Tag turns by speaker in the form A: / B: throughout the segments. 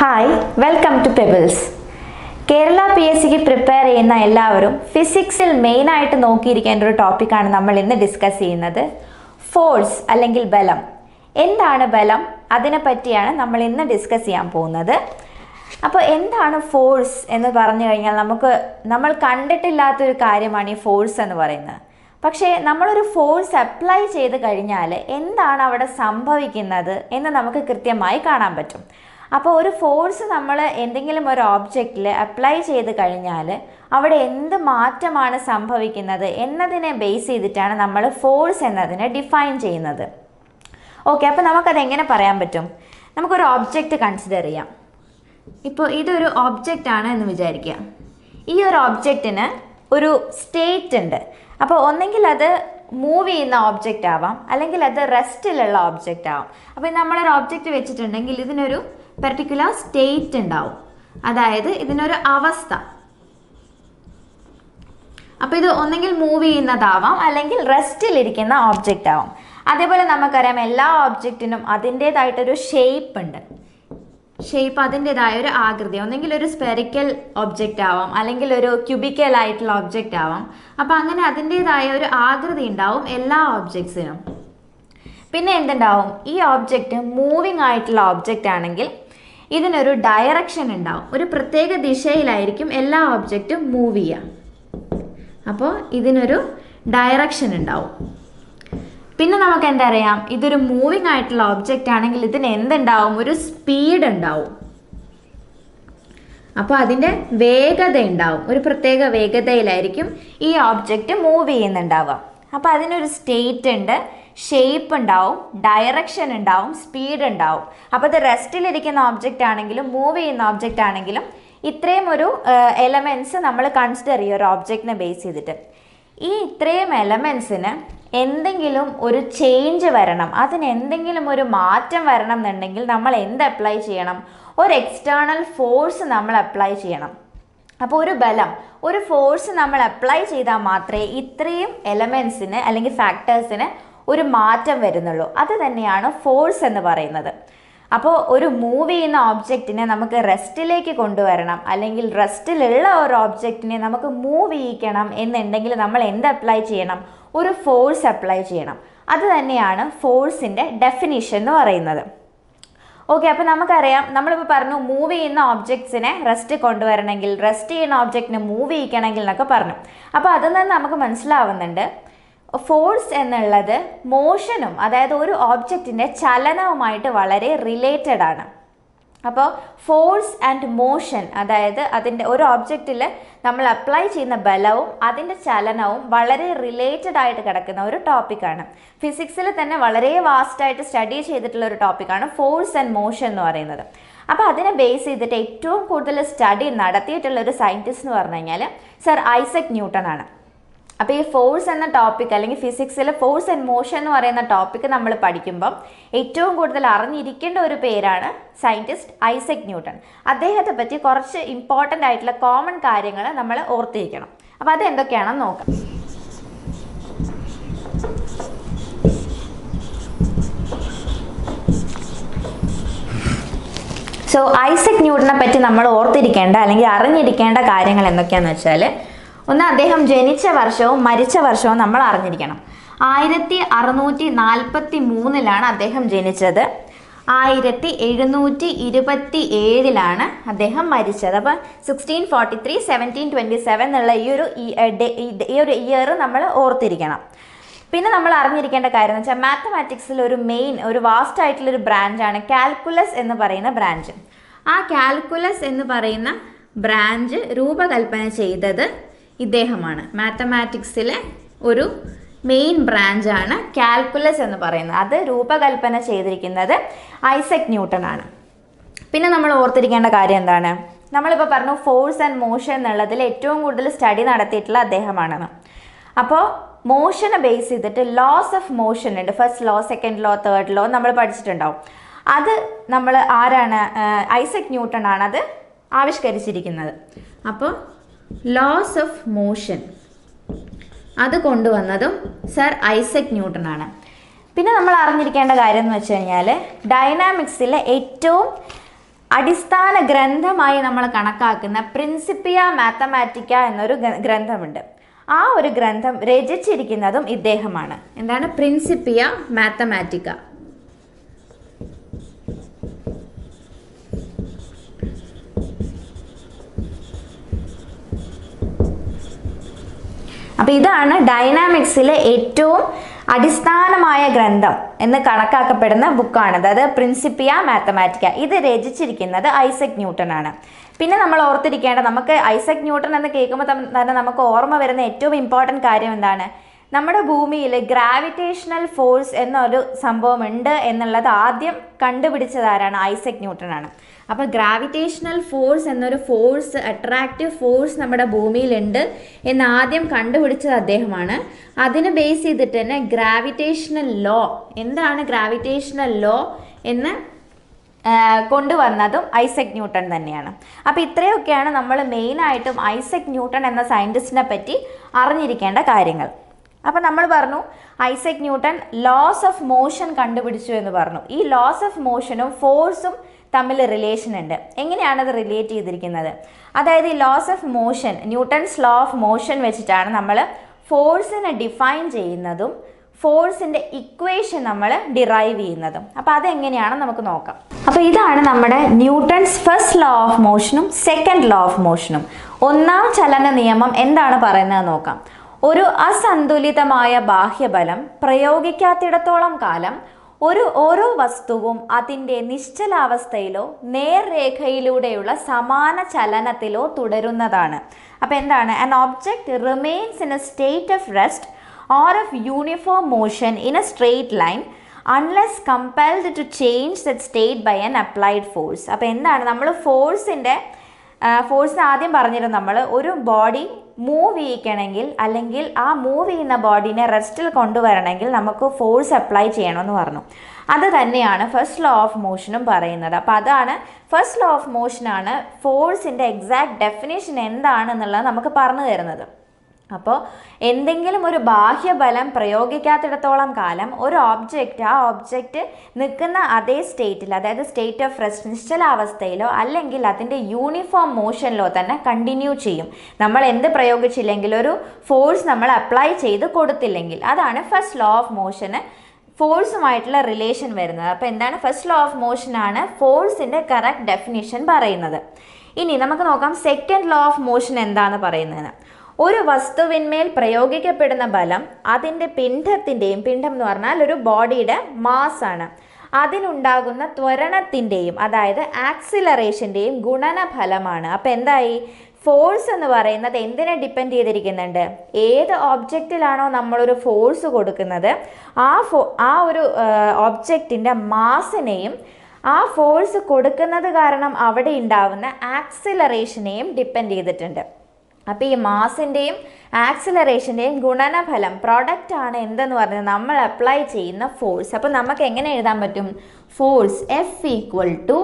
A: hi welcome to Pebbles Kerala P S സിക്ക് prepare ചെയ്യുന്ന എല്ലാവരും ഫിസിക്സിൽ മെയിനായിട്ട് നോക്കിയിരിക്കേണ്ട ഒരു ടോപ്പിക്കാണ് നമ്മൾ ഇന്ന് ഡിസ്കസ് ചെയ്യുന്നത് ഫോഴ്സ് അല്ലെങ്കിൽ ബലം എന്താണ് ബലം അതിനെ പറ്റിയാണ് നമ്മൾ ഇന്ന് ഡിസ്കസ് ചെയ്യാൻ പോകുന്നത് അപ്പോൾ എന്താണ് ഫോഴ്സ് എന്ന് പറഞ്ഞു കഴിഞ്ഞാൽ നമുക്ക് നമ്മൾ കണ്ടിട്ടില്ലാത്തൊരു കാര്യമാണ് ഈ ഫോഴ്സ് എന്ന് പറയുന്നത് പക്ഷേ നമ്മളൊരു ഫോഴ്സ് അപ്ലൈ ചെയ്ത് കഴിഞ്ഞാൽ എന്താണ് അവിടെ സംഭവിക്കുന്നത് എന്ന് നമുക്ക് കൃത്യമായി കാണാൻ പറ്റും അപ്പോൾ ഒരു ഫോഴ്സ് നമ്മൾ എന്തെങ്കിലും ഒരു ഓബ്ജക്റ്റിൽ അപ്ലൈ ചെയ്ത് കഴിഞ്ഞാൽ അവിടെ എന്ത് മാറ്റമാണ് സംഭവിക്കുന്നത് എന്നതിനെ ബേസ് ചെയ്തിട്ടാണ് നമ്മൾ ഫോഴ്സ് എന്നതിനെ ഡിഫൈൻ ചെയ്യുന്നത് ഓക്കെ അപ്പോൾ നമുക്കത് എങ്ങനെ പറയാൻ പറ്റും നമുക്കൊരു ഓബ്ജക്റ്റ് കൺസിഡർ ചെയ്യാം ഇപ്പോൾ ഇതൊരു ഓബ്ജക്റ്റ് ആണ് എന്ന് വിചാരിക്കുക ഈ ഒരു ഓബ്ജക്റ്റിന് ഒരു സ്റ്റേറ്റ് ഉണ്ട് അപ്പോൾ ഒന്നെങ്കിൽ അത് മൂവ് ചെയ്യുന്ന ഓബ്ജക്റ്റ് ആവാം അല്ലെങ്കിൽ അത് റെസ്റ്റിലുള്ള ഓബ്ജക്റ്റ് ആവാം അപ്പോൾ നമ്മളൊരു ഓബ്ജക്റ്റ് വെച്ചിട്ടുണ്ടെങ്കിൽ ഇതിനൊരു പെർട്ടിക്കുലർ സ്റ്റേറ്റ് ഉണ്ടാവും അതായത് ഇതിനൊരു അവസ്ഥ അപ്പോൾ ഇത് ഒന്നെങ്കിൽ മൂവ് ചെയ്യുന്നതാവാം അല്ലെങ്കിൽ റെസ്റ്റിലിരിക്കുന്ന ഓബ്ജക്റ്റ് ആവാം അതേപോലെ നമുക്കറിയാം എല്ലാ ഓബ്ജക്റ്റിനും അതിൻ്റേതായിട്ടൊരു ഷേപ്പ് ഉണ്ട് ഷേപ്പ് അതിൻ്റെതായ ഒരു ആകൃതി ഒന്നെങ്കിൽ ഒരു സ്പെറിക്കൽ ഒബ്ജക്റ്റ് ആവാം അല്ലെങ്കിൽ ഒരു ക്യൂബിക്കൽ ആയിട്ടുള്ള ഒബ്ജക്റ്റ് ആവാം അപ്പോൾ അങ്ങനെ അതിൻ്റെതായ ഒരു ആകൃതി ഉണ്ടാവും എല്ലാ ഓബ്ജക്ട്സിനും പിന്നെ എന്തുണ്ടാവും ഈ ഓബ്ജക്റ്റ് മൂവിങ് ആയിട്ടുള്ള ഓബ്ജക്റ്റ് ആണെങ്കിൽ ഇതിനൊരു ഡയറക്ഷൻ ഉണ്ടാവും ഒരു പ്രത്യേക ദിശയിലായിരിക്കും എല്ലാ ഓബ്ജക്റ്റും മൂവ് ചെയ്യുക അപ്പോൾ ഇതിനൊരു ഡയറക്ഷൻ ഉണ്ടാവും പിന്നെ നമുക്ക് എന്താ അറിയാം ഇതൊരു മൂവിങ് ആയിട്ടുള്ള ഒബ്ജക്റ്റ് ആണെങ്കിൽ ഇതിന് എന്തുണ്ടാവും ഒരു സ്പീഡ് ഉണ്ടാവും അപ്പോൾ അതിൻ്റെ വേഗത ഉണ്ടാവും ഒരു പ്രത്യേക വേഗതയിലായിരിക്കും ഈ ഓബ്ജക്റ്റ് മൂവ് ചെയ്യുന്നുണ്ടാവുക അപ്പോൾ അതിനൊരു സ്റ്റേറ്റ് ഉണ്ട് ഷേപ്പ് ഉണ്ടാവും ഡയറക്ഷൻ ഉണ്ടാവും സ്പീഡ് ഉണ്ടാവും അപ്പോൾ ഇത് റെസ്റ്റിലിരിക്കുന്ന ഓബ്ജക്റ്റ് ആണെങ്കിലും മൂവ് ചെയ്യുന്ന ഓബ്ജക്റ്റ് ആണെങ്കിലും ഇത്രയും ഒരു എലമെൻറ്റ്സ് നമ്മൾ കൺസിഡർ ചെയ്യും ഒരു ഓബ്ജക്റ്റിനെ ബേസ് ചെയ്തിട്ട് ഈ ഇത്രയും എലമെൻസിന് എന്തെങ്കിലും ഒരു ചേഞ്ച് വരണം അതിന് എന്തെങ്കിലും ഒരു മാറ്റം വരണം എന്നുണ്ടെങ്കിൽ നമ്മൾ എന്ത് അപ്ലൈ ചെയ്യണം ഒരു എക്സ്റ്റേണൽ ഫോഴ്സ് നമ്മൾ അപ്ലൈ ചെയ്യണം അപ്പോൾ ഒരു ബലം ഒരു ഫോഴ്സ് നമ്മൾ അപ്ലൈ ചെയ്താൽ മാത്രമേ ഇത്രയും എലമെൻസിന് അല്ലെങ്കിൽ ഫാക്ടേഴ്സിന് ഒരു മാറ്റം വരുന്നുള്ളൂ അത് തന്നെയാണ് ഫോഴ്സ് എന്ന് പറയുന്നത് അപ്പോൾ ഒരു മൂവ് ചെയ്യുന്ന ഓബ്ജക്റ്റിനെ നമുക്ക് റെസ്റ്റിലേക്ക് കൊണ്ടുവരണം അല്ലെങ്കിൽ റെസ്റ്റിലുള്ള ഒരു ഓബ്ജക്റ്റിനെ നമുക്ക് മൂവ് ചെയ്യിക്കണം എന്നുണ്ടെങ്കിൽ നമ്മൾ എന്ത് അപ്ലൈ ചെയ്യണം ഒരു ഫോഴ്സ് അപ്ലൈ ചെയ്യണം അത് തന്നെയാണ് ഫോഴ്സിൻ്റെ ഡെഫിനിഷൻ എന്ന് പറയുന്നത് ഓക്കെ അപ്പോൾ നമുക്കറിയാം നമ്മളിപ്പോൾ പറഞ്ഞു മൂവ് ചെയ്യുന്ന ഓബ്ജക്ട്സിനെ റെസ്റ്റ് കൊണ്ടുവരണമെങ്കിൽ റെസ്റ്റ് ചെയ്യുന്ന ഓബ്ജക്റ്റിനെ മൂവ് ചെയ്യിക്കണമെങ്കിൽ എന്നൊക്കെ പറഞ്ഞു അപ്പോൾ അതിൽ നിന്ന് നമുക്ക് മനസ്സിലാവുന്നുണ്ട് ഫോഴ്സ് എന്നുള്ളത് മോഷനും അതായത് ഒരു ഓബ്ജക്റ്റിൻ്റെ ചലനവുമായിട്ട് വളരെ റിലേറ്റഡ് ആണ് അപ്പോൾ ഫോഴ്സ് ആൻഡ് മോഷൻ അതായത് അതിൻ്റെ ഒരു ഓബ്ജക്റ്റിൽ നമ്മൾ അപ്ലൈ ചെയ്യുന്ന ബലവും അതിൻ്റെ ചലനവും വളരെ റിലേറ്റഡ് ആയിട്ട് കിടക്കുന്ന ഒരു ടോപ്പിക്കാണ് ഫിസിക്സിൽ തന്നെ വളരെ വാസ്റ്റായിട്ട് സ്റ്റഡി ചെയ്തിട്ടുള്ള ഒരു ടോപ്പിക്കാണ് ഫോഴ്സ് ആൻഡ് മോഷൻ എന്ന് പറയുന്നത് അപ്പോൾ അതിനെ ബേസ് ചെയ്തിട്ട് ഏറ്റവും കൂടുതൽ സ്റ്റഡി നടത്തിയിട്ടുള്ള ഒരു സയൻറ്റിസ്റ്റ് എന്ന് പറഞ്ഞു കഴിഞ്ഞാൽ സർ ഐസക് ന്യൂട്ടൺ ആണ് അപ്പോൾ ഈ ഫോഴ്സ് എന്ന ടോപ്പിക് അല്ലെങ്കിൽ ഫിസിക്സിൽ ഫോഴ്സ് ആൻഡ് മോഷൻ എന്ന് പറയുന്ന ടോപ്പിക്ക് നമ്മൾ പഠിക്കുമ്പം ഏറ്റവും കൂടുതൽ അറിഞ്ഞിരിക്കേണ്ട ഒരു പേരാണ് സയൻറ്റിസ്റ്റ് ഐസക് ന്യൂട്ടൺ അദ്ദേഹത്തെ പറ്റി കുറച്ച് ഇമ്പോർട്ടൻ്റ് ആയിട്ടുള്ള കോമൺ കാര്യങ്ങൾ നമ്മൾ ഓർത്തിരിക്കണം അപ്പോൾ അത് എന്തൊക്കെയാണെന്ന് നോക്കാം സോ ഐസക് ന്യൂട്ടനെ പറ്റി നമ്മൾ ഓർത്തിരിക്കേണ്ട അല്ലെങ്കിൽ അറിഞ്ഞിരിക്കേണ്ട കാര്യങ്ങൾ എന്തൊക്കെയാണെന്ന് വെച്ചാൽ ഒന്ന് അദ്ദേഹം ജനിച്ച വർഷവും മരിച്ച വർഷവും നമ്മൾ അറിഞ്ഞിരിക്കണം ആയിരത്തി അറുന്നൂറ്റി നാൽപ്പത്തി മൂന്നിലാണ് അദ്ദേഹം ജനിച്ചത് ആയിരത്തി എഴുന്നൂറ്റി ഇരുപത്തി ഏഴിലാണ് അദ്ദേഹം മരിച്ചത് അപ്പോൾ sixteen forty three seventeen twenty seven എന്നുള്ള ഈ ഒരു ഈ ഒരു ഇയർ നമ്മൾ ഓർത്തിരിക്കണം പിന്നെ നമ്മൾ അറിഞ്ഞിരിക്കേണ്ട കാര്യം എന്ന് വെച്ചാൽ മാത്തമാറ്റിക്സിൽ ഒരു മെയിൻ ഒരു വാസ്റ്റ് ആയിട്ടുള്ള ഒരു ബ്രാഞ്ചാണ് കാൽക്കുലസ് എന്ന് പറയുന്ന ബ്രാഞ്ച് ആ കാൽക്കുലസ് എന്ന് പറയുന്ന ബ്രാഞ്ച് രൂപകൽപ്പന ചെയ്തത് ഇദ്ദേഹമാണ് മാത്തമാറ്റിക്സിലെ ഒരു മെയിൻ ബ്രാഞ്ചാണ് കാൽക്കുലസ് എന്ന് പറയുന്നത് അത് രൂപകൽപ്പന ചെയ്തിരിക്കുന്നത് ഐസക് ന്യൂട്ടൺ ആണ് പിന്നെ നമ്മൾ ഓർത്തിരിക്കേണ്ട കാര്യം എന്താണ് നമ്മളിപ്പോൾ പറഞ്ഞു ഫോഴ്സ് ആൻഡ് മോഷൻ എന്നുള്ളതിൽ ഏറ്റവും കൂടുതൽ സ്റ്റഡി നടത്തിയിട്ടുള്ള അദ്ദേഹമാണെന്ന് അപ്പോൾ മോഷനെ ബേസ് ചെയ്തിട്ട് ലോസ് ഓഫ് മോഷൻ ഉണ്ട് first law second law third law നമ്മൾ പഠിച്ചിട്ടുണ്ടാവും അത് നമ്മൾ ആരാണ് ഐസക് ന്യൂട്ടൺ ആണ് അത് ആവിഷ്കരിച്ചിരിക്കുന്നത് അപ്പോൾ ലോസ് ഓഫ് മോഷൻ അത് കൊണ്ടുവന്നതും സർ ഐസക് ന്യൂട്ടൺ ആണ് പിന്നെ നമ്മൾ അറിഞ്ഞിരിക്കേണ്ട കാര്യം എന്ന് വെച്ച് കഴിഞ്ഞാൽ ഡൈനാമിക്സിലെ ഏറ്റവും അടിസ്ഥാന ഗ്രന്ഥമായി നമ്മൾ കണക്കാക്കുന്ന പ്രിൻസിപ്പിയ മാത്തമാറ്റിക്ക എന്നൊരു ഗ്ര- ഗ്രന്ഥമുണ്ട് ആ ഒരു ഗ്രന്ഥം രചിച്ചിരിക്കുന്നതും ഇദ്ദേഹമാണ് എന്താണ് പ്രിൻസിപ്പിയ മാത്തമാറ്റിക്ക അപ്പോൾ ഇതാണ് ഡൈനാമിക്സിലെ ഏറ്റവും അടിസ്ഥാനമായ ഗ്രന്ഥം എന്ന് കണക്കാക്കപ്പെടുന്ന ബുക്കാണ് അതായത് പ്രിൻസിപ്പിയ മാത്തമാറ്റിക്ക ഇത് രചിച്ചിരിക്കുന്നത് ഐസക് ന്യൂട്ടൺ ആണ് പിന്നെ നമ്മൾ ഓർത്തിരിക്കേണ്ട നമുക്ക് ഐസക് ന്യൂട്ടൺ എന്ന് കേൾക്കുമ്പോൾ തം- തന്നെ നമുക്ക് ഓർമ്മ വരുന്ന ഏറ്റവും ഇമ്പോർട്ടൻറ്റ് കാര്യം എന്താണ് നമ്മുടെ ഭൂമിയിൽ ഗ്രാവിറ്റേഷണൽ ഫോഴ്സ് എന്നൊരു സംഭവം ഉണ്ട് എന്നുള്ളത് ആദ്യം കണ്ടുപിടിച്ചത് ആരാണ് ഐസക് ന്യൂട്ടൺ ആണ് അപ്പോൾ ഗ്രാവിറ്റേഷണൽ ഫോഴ്സ് എന്നൊരു ഫോഴ്സ് അട്രാക്റ്റീവ് ഫോഴ്സ് നമ്മുടെ ഭൂമിയിലുണ്ട് എന്ന് ആദ്യം കണ്ടുപിടിച്ചത് അദ്ദേഹമാണ് അതിന് ബേസ് ചെയ്തിട്ട് തന്നെ ഗ്രാവിറ്റേഷണൽ ലോ എന്താണ് ഗ്രാവിറ്റേഷണൽ ലോ എന്ന് ആ, കൊണ്ടുവന്നതും ഐസക് ന്യൂട്ടൺ തന്നെയാണ് അപ്പോൾ ഇത്രയൊക്കെയാണ് നമ്മൾ മെയിനായിട്ടും ഐസക് ന്യൂട്ടൺ എന്ന സയൻറ്റിസ്റ്റിനെ പറ്റി അറിഞ്ഞിരിക്കേണ്ട കാര്യങ്ങൾ അപ്പോൾ നമ്മൾ പറഞ്ഞു Isaac Newton laws of motion കണ്ടുപിടിച്ചു എന്ന് പറഞ്ഞു ഈ ലോസ് ഓഫ് മോഷനും ഫോഴ്സും തമ്മിൽ റിലേഷൻ ഉണ്ട് എങ്ങനെയാണ് അത് റിലേറ്റ് ചെയ്തിരിക്കുന്നത് അതായത് ഈ laws of motion Newton's law of motion വെച്ചിട്ടാണ് നമ്മൾ ഫോഴ്സിനെ ഡിഫൈൻ ചെയ്യുന്നതും ഫോഴ്സിൻ്റെ ഇക്വേഷൻ നമ്മൾ ഡിറൈവ് ചെയ്യുന്നതും അപ്പോൾ അതെങ്ങനെയാണ് നമുക്ക് നോക്കാം അപ്പോൾ ഇതാണ് നമ്മുടെ ന്യൂട്ടൺസ് ഫസ്റ്റ് ലോ ഓഫ് മോഷനും സെക്കൻഡ് ലോ ഓഫ് മോഷനും ഒന്നാം ചലന നിയമം എന്താണ് പറയുന്നത് നോക്കാം ഒരു അസന്തുലിതമായ ബാഹ്യബലം പ്രയോഗിക്കാത്തിടത്തോളം കാലം ഒരു ഓരോ വസ്തുവും അതിൻ്റെ നിശ്ചലാവസ്ഥയിലോ നേർരേഖയിലൂടെയുള്ള സമാന ചലനത്തിലോ തുടരുന്നതാണ് അപ്പോൾ എന്താണ് an object remains in a state of rest or of uniform motion in a straight line unless compelled to change that state by an applied force അപ്പോൾ എന്താണ് നമ്മൾ ഫോഴ്സിൻ്റെ ഫോഴ്സിന് ആദ്യം പറഞ്ഞിരുന്നു നമ്മൾ ഒരു ബോഡി മൂവ് ചെയ്യിക്കണമെങ്കിൽ അല്ലെങ്കിൽ ആ മൂവ് ചെയ്യുന്ന ബോഡീനെ റെസ്റ്റിൽ കൊണ്ടുവരണമെങ്കിൽ നമുക്ക് ഫോഴ്സ് അപ്ലൈ ചെയ്യണമെന്ന് പറഞ്ഞു അത് തന്നെയാണ് ഫസ്റ്റ് ലോ ഓഫ് മോഷനും പറയുന്നത് അപ്പോൾ അതാണ് ഫസ്റ്റ് ലോ ഓഫ് മോഷനാണ് ഫോഴ്സിൻ്റെ എക്സാക്ട് ഡെഫിനേഷൻ എന്താണെന്നുള്ളത് നമുക്ക് പറഞ്ഞു തരുന്നത് അപ്പോൾ എന്തെങ്കിലും ഒരു ബാഹ്യബലം പ്രയോഗിക്കാത്തിടത്തോളം കാലം ഒരു ഓബ്ജക്റ്റ് ആ ഓബ്ജക്റ്റ് നിൽക്കുന്ന അതേ സ്റ്റേറ്റിൽ അതായത് സ്റ്റേറ്റ് ഓഫ് റെസ്റ്റ് നിശ്ചലാവസ്ഥയിലോ അല്ലെങ്കിൽ അതിൻ്റെ യൂണിഫോം മോഷനിലോ തന്നെ കണ്ടിന്യൂ ചെയ്യും നമ്മൾ എന്ത് പ്രയോഗിച്ചില്ലെങ്കിൽ ഒരു ഫോഴ്സ് നമ്മൾ അപ്ലൈ ചെയ്ത് കൊടുത്തില്ലെങ്കിൽ അതാണ് ഫസ്റ്റ് ലോ ഓഫ് മോഷന് ഫോഴ്സുമായിട്ടുള്ള റിലേഷൻ വരുന്നത് അപ്പോൾ എന്താണ് ഫസ്റ്റ് ലോ ഓഫ് മോഷനാണ് ഫോഴ്സിൻ്റെ കറക്റ്റ് ഡെഫിനിഷൻ പറയുന്നത് ഇനി നമുക്ക് നോക്കാം സെക്കൻഡ് ലോ ഓഫ് മോഷൻ എന്താണ് പറയുന്നത് ഒരു വസ്തുവിന്മേൽ പ്രയോഗിക്കപ്പെടുന്ന ബലം അതിൻ്റെ പിണ്ഡത്തിൻ്റെയും പിണ്ഡം എന്ന് പറഞ്ഞാൽ ഒരു ബോഡിയുടെ മാസ് ആണ് അതിനുണ്ടാകുന്ന ത്വരണത്തിൻ്റെയും അതായത് ആക്സിലറേഷൻ്റെയും ഗുണനഫലമാണ് അപ്പോൾ എന്തായി ഫോഴ്സ് എന്ന് പറയുന്നത് എന്തിനെ ഡിപ്പെൻഡ് ചെയ്തിരിക്കുന്നുണ്ട് ഏത് ഓബ്ജക്റ്റിലാണോ നമ്മളൊരു ഫോഴ്സ് കൊടുക്കുന്നത് ആ ഫോ ആ ഒരു ഓബ്ജക്റ്റിൻ്റെ മാസിനെയും ആ ഫോഴ്സ് കൊടുക്കുന്നത് കാരണം അവിടെ ഉണ്ടാവുന്ന ആക്സിലറേഷനെയും ഡിപ്പെൻഡ് ചെയ്തിട്ടുണ്ട് അപ്പോൾ ഈ മാസിൻ്റെയും ആക്സിലറേഷൻ്റെയും ഗുണനഫലം പ്രൊഡക്റ്റ് ആണ് എന്തെന്ന് പറഞ്ഞാൽ നമ്മൾ അപ്ലൈ ചെയ്യുന്ന ഫോഴ്സ് അപ്പോൾ നമുക്ക് എങ്ങനെ എഴുതാൻ പറ്റും force F equal to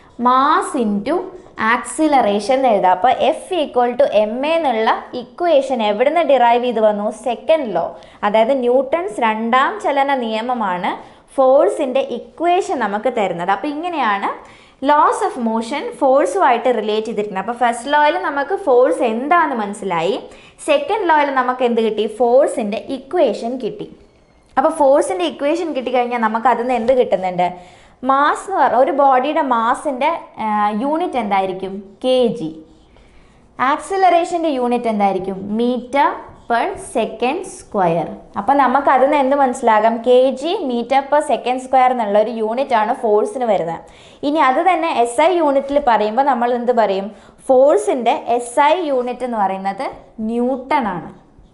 A: mass into acceleration എന്ന് എഴുതാം അപ്പോൾ എഫ് ഈക്വൽ ടു എം എന്നുള്ള ഇക്വേഷൻ എവിടുന്ന് ഡിറൈവ് ചെയ്ത് വന്നു സെക്കൻഡ് ലോ അതായത് ന്യൂട്ടൺസ് രണ്ടാം ചലന നിയമമാണ് ഫോഴ്സിൻ്റെ ഇക്വേഷൻ നമുക്ക് തരുന്നത് അപ്പോൾ ഇങ്ങനെയാണ് ലോസ് ഓഫ് മോഷൻ ഫോഴ്സുമായിട്ട് റിലേറ്റ് ചെയ്തിരിക്കുന്നത് അപ്പോൾ ഫസ്റ്റ് ലോയിൽ നമുക്ക് ഫോഴ്സ് എന്താണെന്ന് മനസ്സിലായി സെക്കൻഡ് ലോയിൽ നമുക്ക് എന്ത് കിട്ടി ഫോഴ്സിൻ്റെ ഇക്വേഷൻ കിട്ടി അപ്പോൾ ഫോഴ്സിൻ്റെ ഇക്വേഷൻ കിട്ടിക്കഴിഞ്ഞാൽ നമുക്ക് അതിൽ നിന്ന് എന്ത് കിട്ടുന്നുണ്ട് മാസ് എന്ന് പറഞ്ഞാൽ ഒരു ബോഡിയുടെ മാസിൻ്റെ യൂണിറ്റ് എന്തായിരിക്കും കെ ജി ആക്സിലറേഷൻ്റെ യൂണിറ്റ് എന്തായിരിക്കും മീറ്റർ പെർ സെക്കൻഡ് സ്ക്വയർ അപ്പോൾ നമുക്ക് അതിൽ നിന്ന് എന്ത് മനസ്സിലാകാം K G metre per second square എന്നുള്ള ഒരു യൂണിറ്റ് ആണ് ഫോഴ്സിന് വരുന്നത് ഇനി അത് തന്നെ എസ് ഐ യൂണിറ്റിൽ പറയുമ്പോൾ നമ്മൾ എന്ത് പറയും ഫോഴ്സിൻ്റെ എസ് ഐ യൂണിറ്റ് എന്ന് പറയുന്നത് ന്യൂട്ടൺ ആണ്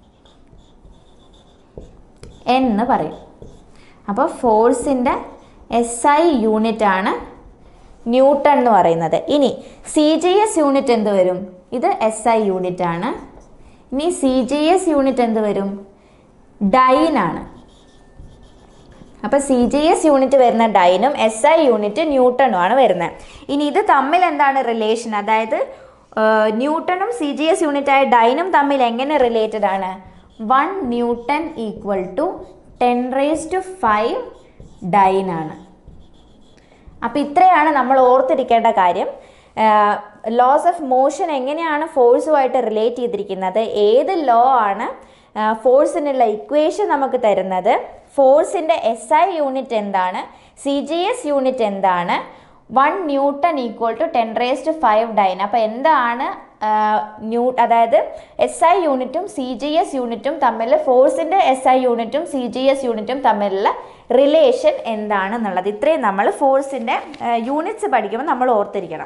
A: എന്ന് പറയും അപ്പോൾ ഫോഴ്സിൻ്റെ എസ് ഐ യൂണിറ്റ് ആണ് ന്യൂട്ടൺ എന്ന് പറയുന്നത് ഇനി സി ജി എസ് യൂണിറ്റ് എന്ത് വരും ഇത് എസ് ഐ യൂണിറ്റ് ആണ് ഇനി സി ജി എസ് യൂണിറ്റ് എന്ത് വരും ഡൈൻ ആണ് അപ്പോൾ സി ജി എസ് യൂണിറ്റ് വരുന്ന ഡൈനും എസ് ഐ യൂണിറ്റ് ന്യൂട്ടണും ആണ് വരുന്നത് ഇനി ഇത് തമ്മിൽ എന്താണ് റിലേഷൻ അതായത് ന്യൂട്ടണും സി ജി എസ് യൂണിറ്റായ ഡൈനും തമ്മിൽ എങ്ങനെ റിലേറ്റഡ് ആണ് one newton equal to ten raise to five dyne ആണ് അപ്പോൾ ഇത്രയാണ് നമ്മൾ ഓർത്തിരിക്കേണ്ട കാര്യം ലോസ് ഓഫ് മോഷൻ എങ്ങനെയാണ് ഫോഴ്സുമായിട്ട് റിലേറ്റ് ചെയ്തിരിക്കുന്നത് ഏത് ലോ ആണ് ഫോഴ്സിനുള്ള ഇക്വേഷൻ നമുക്ക് തരുന്നത് ഫോഴ്സിൻ്റെ എസ് ഐ യൂണിറ്റ് എന്താണ് സി ജി എസ് യൂണിറ്റ് എന്താണ് one newton equal to ten raise to five dyne അപ്പോൾ എന്താണ് ന്യൂ അതായത് എസ് ഐ യൂണിറ്റും സി ജി എസ് യൂണിറ്റും തമ്മിൽ ഫോഴ്സിൻ്റെ എസ് ഐ യൂണിറ്റും സി ജി എസ് യൂണിറ്റും തമ്മിലുള്ള റിലേഷൻ എന്താണെന്നുള്ളത് ഇത്രയും നമ്മൾ ഫോഴ്സിൻ്റെ യൂണിറ്റ്സ് പഠിക്കുമ്പോൾ നമ്മൾ ഓർത്തിരിക്കണം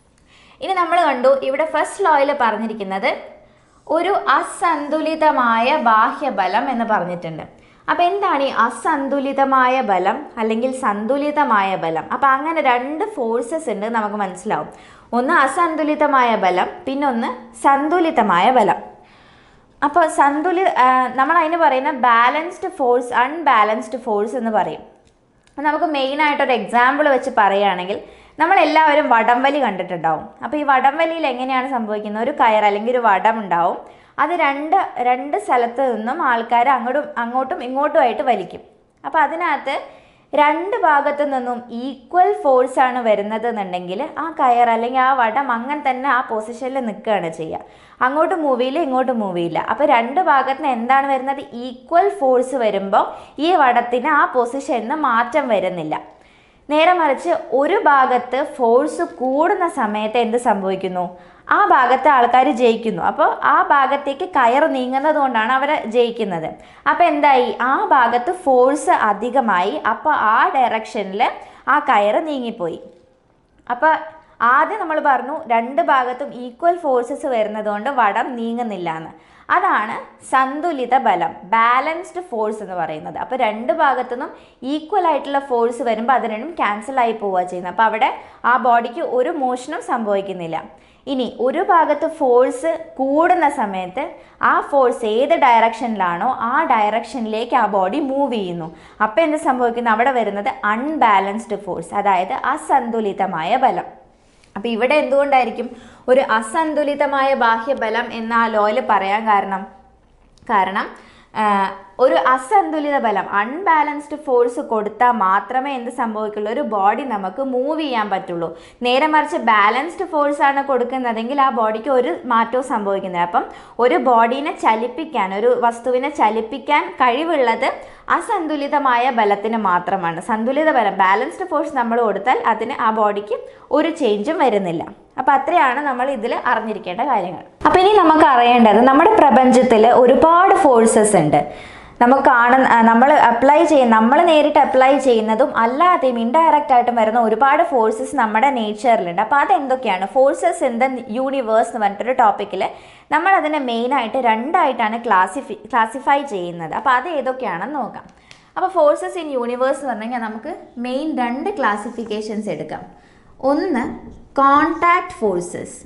A: ഇനി നമ്മൾ കണ്ടു ഇവിടെ ഫസ്റ്റ് ലോയിൽ പറഞ്ഞിരിക്കുന്നത് ഒരു അസന്തുലിതമായ ബാഹ്യബലം എന്ന് പറഞ്ഞിട്ടുണ്ട് അപ്പോൾ എന്താണ് ഈ അസന്തുലിതമായ ബലം അല്ലെങ്കിൽ സന്തുലിതമായ ബലം അപ്പോൾ അങ്ങനെ രണ്ട് ഫോഴ്സസ് ഉണ്ട് നമുക്ക് മനസ്സിലാവും ഒന്ന് അസന്തുലിതമായ ബലം പിന്നൊന്ന് സന്തുലിതമായ ബലം അപ്പോൾ സന്തുലി നമ്മൾ അതിന് പറയുന്ന ബാലൻസ്ഡ് ഫോഴ്സ് അൺബാലൻസ്ഡ് ഫോഴ്സ് എന്ന് പറയും അപ്പോൾ നമുക്ക് മെയിനായിട്ടൊരു എക്സാമ്പിൾ വെച്ച് പറയുകയാണെങ്കിൽ നമ്മളെല്ലാവരും വടംവലി കണ്ടിട്ടുണ്ടാവും അപ്പോൾ ഈ വടംവലിയിൽ എങ്ങനെയാണ് സംഭവിക്കുന്നത് ഒരു കയർ അല്ലെങ്കിൽ ഒരു വടം ഉണ്ടാവും അത് രണ്ട് രണ്ട് സ്ഥലത്ത് നിന്നും ആൾക്കാർ അങ്ങോട്ടും അങ്ങോട്ടും ഇങ്ങോട്ടുമായിട്ട് വലിക്കും അപ്പോൾ അതിനകത്ത് രണ്ട് ഭാഗത്തു നിന്നും ഈക്വൽ ഫോഴ്സ് ആണ് വരുന്നത് എന്നുണ്ടെങ്കിൽ ആ കയർ അല്ലെങ്കിൽ ആ വടം അങ്ങനെ തന്നെ ആ പൊസിഷനിൽ നിൽക്കുകയാണ് ചെയ്യുക അങ്ങോട്ട് മൂവ് ചെയ്യില്ല ഇങ്ങോട്ട് മൂവ് ചെയ്യില്ല അപ്പോൾ രണ്ട് ഭാഗത്ത് നിന്ന് എന്താണ് വരുന്നത് ഈക്വൽ ഫോഴ്സ് വരുമ്പോൾ ഈ വടത്തിന് ആ പൊസിഷനിൽ നിന്ന് മാറ്റം വരുന്നില്ല നേരെ മറിച്ച് ഒരു ഭാഗത്ത് ഫോഴ്സ് കൂടുന്ന സമയത്ത് എന്ത് സംഭവിക്കുന്നു ആ ഭാഗത്തെ ആൾക്കാർ ജയിക്കുന്നു അപ്പോൾ ആ ഭാഗത്തേക്ക് കയർ നീങ്ങുന്നത് കൊണ്ടാണ് അവർ ജയിക്കുന്നത് അപ്പോൾ എന്തായി ആ ഭാഗത്ത് ഫോഴ്സ് അധികമായി അപ്പോൾ ആ ഡയറക്ഷനിൽ ആ കയർ നീങ്ങിപ്പോയി അപ്പോൾ ആദ്യം നമ്മൾ പറഞ്ഞു രണ്ട് ഭാഗത്തും ഈക്വൽ ഫോഴ്സസ് വരുന്നതുകൊണ്ട് വടം നീങ്ങുന്നില്ല എന്ന് അതാണ് സന്തുലിത ബലം ബാലൻസ്ഡ് ഫോഴ്സ് എന്ന് പറയുന്നത് അപ്പോൾ രണ്ട് ഭാഗത്തു നിന്നും ഈക്വൽ ആയിട്ടുള്ള ഫോഴ്സ് വരുമ്പോൾ അത് രണ്ടും ക്യാൻസൽ ആയി പോവുക ചെയ്യുന്നത് അപ്പോൾ അവിടെ ആ ബോഡിക്ക് ഒരു മോഷനും സംഭവിക്കുന്നില്ല ഇനി ഒരു ഭാഗത്ത് ഫോഴ്സ് കൂടുന്ന സമയത്ത് ആ ഫോഴ്സ് ഏത് ഡയറക്ഷനിലാണോ ആ ഡയറക്ഷനിലേക്ക് ആ ബോഡി മൂവ് ചെയ്യുന്നു അപ്പോൾ എന്ത് സംഭവിക്കുന്നു അവിടെ വരുന്നത് അൺബാലൻസ്ഡ് ഫോഴ്സ് അതായത് അസന്തുലിതമായ ബലം അപ്പോൾ ഇവിടെ എന്തുകൊണ്ടായിരിക്കും ഒരു അസന്തുലിതമായ ബാഹ്യബലം എന്ന ആ ലോയിൽ പറയാൻ കാരണം കാരണം ആ, ഒരു അസന്തുലിത ബലം അൺബാലൻസ്ഡ് ഫോഴ്സ് കൊടുത്താൽ മാത്രമേ എന്ത് സംഭവിക്കുള്ളൂ ഒരു ബോഡി നമുക്ക് മൂവ് ചെയ്യാൻ പറ്റുള്ളൂ നേരെ മറിച്ച് ബാലൻസ്ഡ് ഫോഴ്സ് ആണ് കൊടുക്കുന്നതെങ്കിൽ ആ ബോഡിക്ക് ഒരു മാറ്റവും സംഭവിക്കുന്നില്ല അപ്പം ഒരു ബോഡീനെ ചലിപ്പിക്കാൻ ഒരു വസ്തുവിനെ ചലിപ്പിക്കാൻ കഴിവുള്ളത് അസന്തുലിതമായ ബലത്തിന് മാത്രമാണ് സന്തുലിത ബലം ബാലൻസ്ഡ് ഫോഴ്സ് നമ്മൾ കൊടുത്താൽ അതിന് ആ ബോഡിക്ക് ഒരു ചേഞ്ചും വരുന്നില്ല അപ്പം അത്രയാണ് നമ്മൾ ഇതിൽ അറിഞ്ഞിരിക്കേണ്ട കാര്യങ്ങൾ അപ്പം ഇനി നമുക്ക് അറിയേണ്ടത് നമ്മുടെ പ്രപഞ്ചത്തിൽ ഒരുപാട് ഫോഴ്സസ് ഉണ്ട് നമുക്ക് കാണുന്ന നമ്മൾ അപ്ലൈ ചെയ്യുന്ന നമ്മൾ നേരിട്ട് അപ്ലൈ ചെയ്യുന്നതും അല്ലാതെയും ഇൻഡയറക്റ്റ് ആയിട്ടും വരുന്ന ഒരുപാട് ഫോഴ്സസ് നമ്മുടെ നേച്ചറിലുണ്ട് അപ്പോൾ അതെന്തൊക്കെയാണ് ഫോഴ്സസ് ഇൻ ദ യൂണിവേഴ്സ് എന്ന് പറഞ്ഞിട്ടൊരു ടോപ്പിക്കിൽ നമ്മൾ അതിനെ മെയിനായിട്ട് രണ്ടായിട്ടാണ് ക്ലാസിഫി ക്ലാസിഫൈ ചെയ്യുന്നത് അപ്പോൾ അത് ഏതൊക്കെയാണെന്ന് നോക്കാം അപ്പോൾ ഫോഴ്സസ് ഇൻ യൂണിവേഴ്സ് എന്ന് പറഞ്ഞു കഴിഞ്ഞാൽ നമുക്ക് മെയിൻ രണ്ട് ക്ലാസിഫിക്കേഷൻസ് എടുക്കാം ഒന്ന് കോണ്ടാക്ട് ഫോഴ്സസ്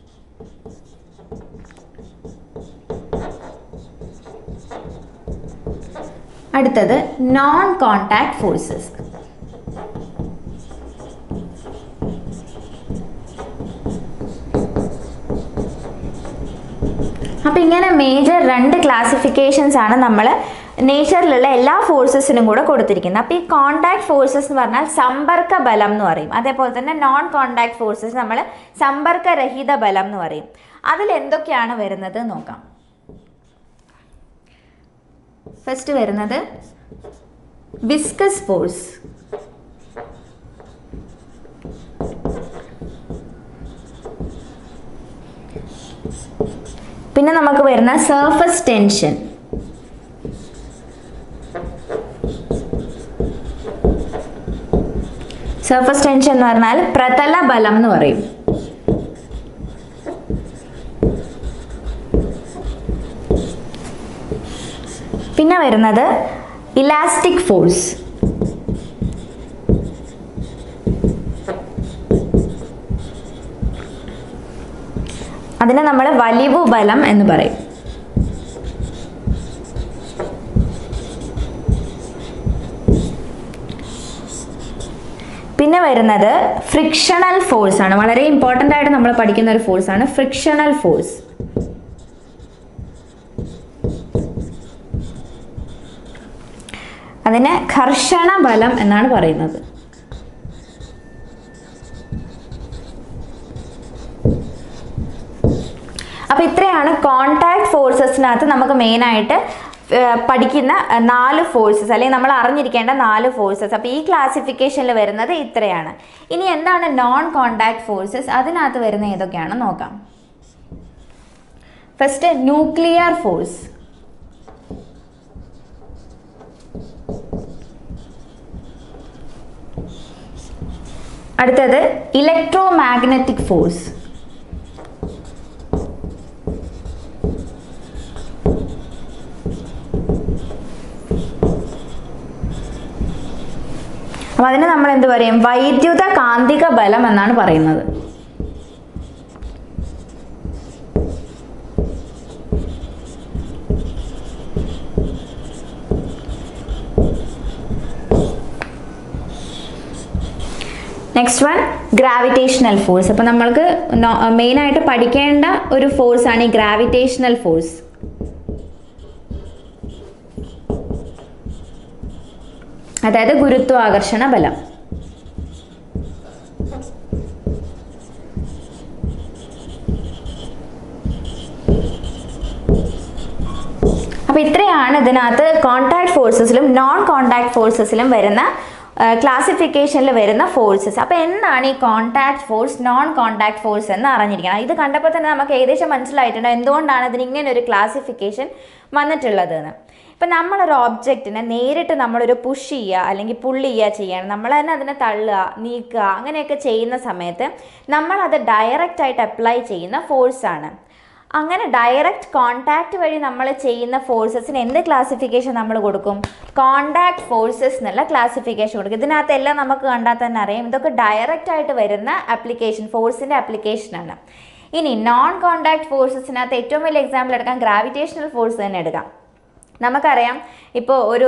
A: അടുത്തത് നോൺ കോണ്ടാക്ട് ഫോഴ്സസ് അപ്പം ഇങ്ങനെ മേജർ രണ്ട് ക്ലാസിഫിക്കേഷൻസ് ആണ് നമ്മൾ നേച്ചറിലുള്ള എല്ലാ ഫോഴ്സസിനും കൂടെ കൊടുത്തിരിക്കുന്നത് അപ്പോൾ ഈ കോണ്ടാക്ട് ഫോഴ്സസ് എന്ന് പറഞ്ഞാൽ സമ്പർക്ക ബലം എന്ന് പറയും അതേപോലെ തന്നെ നോൺ കോണ്ടാക്ട് ഫോഴ്സസ് നമ്മൾ സമ്പർക്കരഹിത ബലം എന്ന് പറയും അതിൽ എന്തൊക്കെയാണ് വരുന്നത് എന്ന് നോക്കാം ഫസ്റ്റ് വരുന്നത് വിസ്കസ് ഫോഴ്സ് പിന്നെ നമുക്ക് വരുന്ന സർഫസ് ടെൻഷൻ സർഫസ് ടെൻഷൻ എന്ന് പറഞ്ഞാൽ പ്രതല ബലം എന്ന് പറയും പിന്നെ വരുന്നത് ഇലാസ്റ്റിക് ഫോഴ്സ് അതിനെ നമ്മൾ വലിവ് ബലം എന്ന് പറയും പിന്നെ വരുന്നത് ഫ്രിക്ഷണൽ ഫോഴ്സ് ആണ് വളരെ ഇമ്പോർട്ടൻ്റ് ആയിട്ട് നമ്മൾ പഠിക്കുന്ന ഒരു ഫോഴ്സ് ആണ് ഫ്രിക്ഷണൽ ഫോഴ്സ് അതിനെ ഘർഷണ ബലം എന്നാണ് പറയുന്നത് അപ്പോൾ ഇത്രയാണ് കോണ്ടാക്ട് ഫോഴ്സസിനകത്ത് നമുക്ക് മെയിനായിട്ട് പഠിക്കുന്ന ഏർ, നാല് ഫോഴ്സസ് അല്ലെങ്കിൽ നമ്മൾ അറിഞ്ഞിരിക്കേണ്ട നാല് ഫോഴ്സസ് അപ്പോൾ ഈ ക്ലാസിഫിക്കേഷനിൽ വരുന്നത് ഇത്രയാണ് ഇനി എന്താണ് നോൺ കോണ്ടാക്ട് ഫോഴ്സസ് അതിനകത്ത് വരുന്ന ഏതൊക്കെയാണെന്ന് നോക്കാം ഫസ്റ്റ് ന്യൂക്ലിയർ ഫോഴ്സ് അടുത്തത് ഇലക്ട്രോ മാഗ്നറ്റിക് ഫോഴ്സ് അപ്പം അതിന് നമ്മൾ എന്ത് പറയും വൈദ്യുത കാന്തിക ബലം എന്നാണ് പറയുന്നത് നെക്സ്റ്റ് വൺ ഗ്രാവിറ്റേഷണൽ ഫോഴ്സ് അപ്പോൾ നമ്മൾക്ക് മെയിനായിട്ട് പഠിക്കേണ്ട ഒരു ഫോഴ്സ് ആണ് ഈ ഗ്രാവിറ്റേഷണൽ ഫോഴ്സ് അതായത് ഗുരുത്വാകർഷണ ബലം അപ്പോൾ ഇത്രയാണ് ഇതിനകത്ത് കോണ്ടാക്ട് ഫോഴ്സസിലും നോൺ കോണ്ടാക്ട് ഫോഴ്സസിലും വരുന്ന ക്ലാസിഫിക്കേഷനിൽ വരുന്ന ഫോഴ്സസ് അപ്പോൾ എന്താണ് ഈ contact force non contact force എന്ന് അറിഞ്ഞിരിക്കണം ഇത് കണ്ടപ്പോൾ തന്നെ നമുക്ക് ഏകദേശം മനസ്സിലായിട്ടുണ്ട് എന്തുകൊണ്ടാണ് ഇതിന് ഇങ്ങനെ ഒരു ക്ലാസിഫിക്കേഷൻ വന്നിട്ടുള്ളത് എന്ന് ഇപ്പം നമ്മളൊരു ഓബ്ജക്റ്റിനെ നേരിട്ട് നമ്മളൊരു പുഷ് ചെയ്യുക അല്ലെങ്കിൽ പുള്ളി ചെയ്യുക ചെയ്യണം നമ്മൾ തന്നെ അതിനെ തള്ളുക നീക്കുക അങ്ങനെയൊക്കെ ചെയ്യുന്ന സമയത്ത് നമ്മളത് ഡയറക്റ്റ് ആയിട്ട് അപ്ലൈ ചെയ്യുന്ന ഫോഴ്സാണ് അങ്ങനെ ഡയറക്റ്റ് കോണ്ടാക്ട് വഴി നമ്മൾ ചെയ്യുന്ന ഫോഴ്സസിന് എന്ത് ക്ലാസിഫിക്കേഷൻ നമ്മൾ കൊടുക്കും കോണ്ടാക്ട് ഫോഴ്സസ് എന്നുള്ള ക്ലാസിഫിക്കേഷൻ കൊടുക്കും ഇതിനകത്ത് എല്ലാം നമുക്ക് കണ്ടാൽ തന്നെ അറിയാം ഇതൊക്കെ ഡയറക്റ്റ് ആയിട്ട് വരുന്ന ആപ്ലിക്കേഷൻ ഫോഴ്സിൻ്റെ ആപ്ലിക്കേഷനാണ് ഇനി നോൺ കോണ്ടാക്ട് ഫോഴ്സസിനകത്ത് ഏറ്റവും വലിയ എക്സാമ്പിൾ എടുക്കാം ഗ്രാവിറ്റേഷണൽ ഫോഴ്സ് തന്നെ എടുക്കാം നമുക്കറിയാം ഇപ്പോൾ ഒരു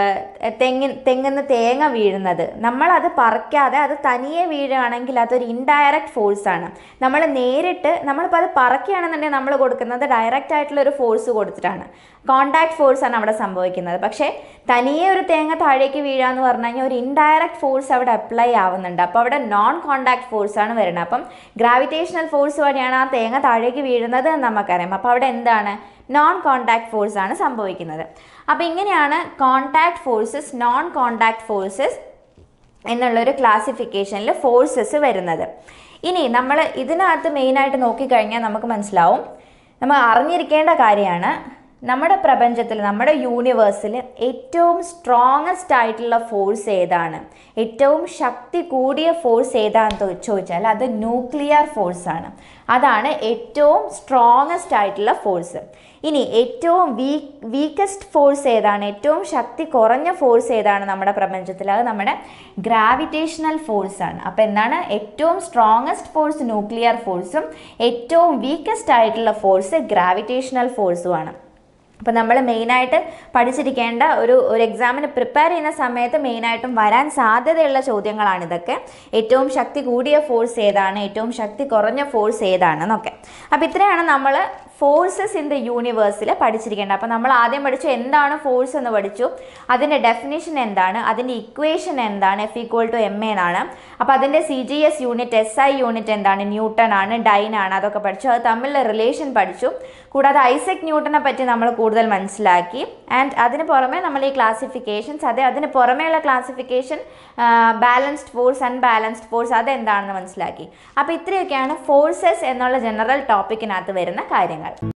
A: തെങ്ങിൻ തെങ്ങിന്ന് തേങ്ങ വീഴുന്നത് നമ്മളത് പറിക്കാതെ അത് തനിയെ വീഴുകയാണെങ്കിൽ അതൊരു ഇൻഡയറക്റ്റ് ഫോഴ്സാണ് നമ്മൾ നേരിട്ട് നമ്മളിപ്പോൾ അത് പറക്കുകയാണെന്നുണ്ടെങ്കിൽ നമ്മൾ കൊടുക്കുന്നത് ഡയറക്റ്റ് ആയിട്ടുള്ള ഒരു ഫോഴ്സ് കൊടുത്തിട്ടാണ് കോണ്ടാക്ട് ഫോഴ്സ് ആണ് അവിടെ സംഭവിക്കുന്നത് പക്ഷേ തനിയെ ഒരു തേങ്ങ താഴേക്ക് വീഴുക എന്ന് പറഞ്ഞു കഴിഞ്ഞാൽ ഒരു ഇൻഡയറക്റ്റ് ഫോഴ്സ് അവിടെ അപ്ലൈ ആവുന്നുണ്ട് അപ്പോൾ അവിടെ നോൺ കോണ്ടാക്ട് ഫോഴ്സ് ആണ് വരുന്നത് അപ്പം ഗ്രാവിറ്റേഷണൽ ഫോഴ്സ് വഴിയാണ് ആ തേങ്ങ താഴേക്ക് വീഴുന്നത് എന്ന് നമുക്കറിയാം അപ്പോൾ അവിടെ എന്താണ് നോൺ കോണ്ടാക്ട് ഫോഴ്സ് ആണ് സംഭവിക്കുന്നത് അപ്പോൾ ഇങ്ങനെയാണ് contact forces non contact forces എന്നുള്ളൊരു ക്ലാസിഫിക്കേഷനിൽ ഫോഴ്സസ് വരുന്നത് ഇനി നമ്മൾ ഇതിനകത്ത് മെയിനായിട്ട് നോക്കിക്കഴിഞ്ഞാൽ നമുക്ക് മനസ്സിലാവും നമ്മൾ അറിഞ്ഞിരിക്കേണ്ട കാര്യമാണ് നമ്മുടെ പ്രപഞ്ചത്തിൽ നമ്മുടെ യൂണിവേഴ്സിൽ ഏറ്റവും സ്ട്രോങ്ങസ്റ്റ് ആയിട്ടുള്ള ഫോഴ്സ് ഏതാണ് ഏറ്റവും ശക്തി കൂടിയ ഫോഴ്സ് ഏതാണെന്ന് ചോദിച്ചാൽ അത് ന്യൂക്ലിയർ ഫോഴ്സ് ആണ് അതാണ് ഏറ്റവും സ്ട്രോങ്ങസ്റ്റ് ആയിട്ടുള്ള ഫോഴ്സ് ഇനി ഏറ്റവും വീക്ക് വീക്കസ്റ്റ് ഫോഴ്സ് ഏതാണ് ഏറ്റവും ശക്തി കുറഞ്ഞ ഫോഴ്സ് ഏതാണ് നമ്മുടെ പ്രപഞ്ചത്തിൽ അത് നമ്മുടെ ഗ്രാവിറ്റേഷണൽ ഫോഴ്സ് ആണ് അപ്പോൾ എന്താണ് ഏറ്റവും സ്ട്രോങ്ങസ്റ്റ് ഫോഴ്സ് ന്യൂക്ലിയർ ഫോഴ്സും ഏറ്റവും വീക്കസ്റ്റ് ആയിട്ടുള്ള ഫോഴ്സ് ഗ്രാവിറ്റേഷണൽ ഫോഴ്സുമാണ് അപ്പോൾ നമ്മൾ മെയിനായിട്ട് പഠിച്ചിരിക്കേണ്ട ഒരു ഒരു എക്സാമിന് പ്രിപ്പയർ ചെയ്യുന്ന സമയത്ത് മെയിനായിട്ടും വരാൻ സാധ്യതയുള്ള ചോദ്യങ്ങളാണ് ഇതൊക്കെ ഏറ്റവും ശക്തി കൂടിയ ഫോഴ്സ് ഏതാണ് ഏറ്റവും ശക്തി കുറഞ്ഞ ഫോഴ്സ് ഏതാണെന്നൊക്കെ അപ്പോൾ ഇത്രയാണ് നമ്മൾ ഫോഴ്സസ് ഇൻ ദ യൂണിവേഴ്സിൽ പഠിച്ചിരിക്കേണ്ടത് അപ്പോൾ നമ്മൾ ആദ്യം പഠിച്ചു എന്താണ് ഫോഴ്സ് എന്ന് പഠിച്ചു അതിൻ്റെ ഡെഫിനേഷൻ എന്താണ് അതിൻ്റെ ഇക്വേഷൻ എന്താണ് എഫ് ഈക്വൽ ടു എം എന്നാണ് അപ്പോൾ അതിൻ്റെ C G S unit S I unit എന്താണ് ന്യൂട്ടൺ ആണ് ഡൈൻ ആണ് അതൊക്കെ പഠിച്ചു അത് തമ്മിലുള്ള റിലേഷൻ പഠിച്ചു കൂടാതെ ഐസക് ന്യൂട്ടനെ പറ്റി നമ്മൾ കൂടുതൽ മനസ്സിലാക്കി ആൻഡ് അതിന് പുറമെ നമ്മൾ ഈ ക്ലാസിഫിക്കേഷൻസ് അതെ അതിന് പുറമേയുള്ള classification balanced force unbalanced force അതെന്താണെന്ന് മനസ്സിലാക്കി അപ്പോൾ ഇത്രയൊക്കെയാണ് ഫോഴ്സസ് എന്നുള്ള ജനറൽ ടോപ്പിക്കിനകത്ത് വരുന്ന കാര്യങ്ങൾ